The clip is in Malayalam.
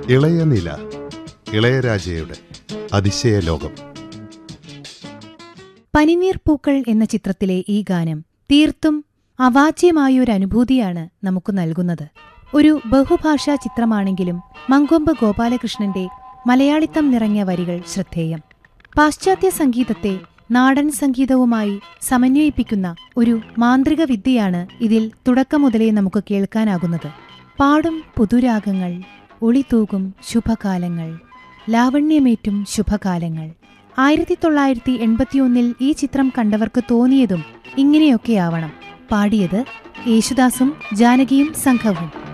ഇളയ നില ഇളയരാജയുടെ അതിശയ ലോകം പനിനീർ പൂക്കൾ എന്ന ചിത്രത്തിലെ ഈ ഗാനം തീർത്തും അവാച്യമായൊരു അനുഭൂതിയാണ് നമുക്ക് നൽകുന്നത് ഒരു ബഹുഭാഷാ ചിത്രമാണെങ്കിലും മങ്കൊമ്പ് ഗോപാലകൃഷ്ണന്റെ മലയാളിത്തം നിറഞ്ഞ വരികൾ ശ്രദ്ധേയം പാശ്ചാത്യ സംഗീതത്തെ നാടൻ സംഗീതവുമായി സമന്വയിപ്പിക്കുന്ന ഒരു മാന്ത്രിക വിദ്യയാണ് ഇതിൽ തുടക്കം മുതലേ നമുക്ക് കേൾക്കാനാകുന്നത് പാടും പുതുരാഗങ്ങൾ ഒളിതൂകും ശുഭകാലങ്ങൾ ലാവണ്യമേറ്റും ശുഭകാലങ്ങൾ ആയിരത്തി തൊള്ളായിരത്തി എൺപത്തിയൊന്നിൽ ഈ ചിത്രം കണ്ടവർക്ക് തോന്നിയതും ഇങ്ങനെയൊക്കെയാവണം പാടിയത് യേശുദാസും ജാനകിയും സംഘവും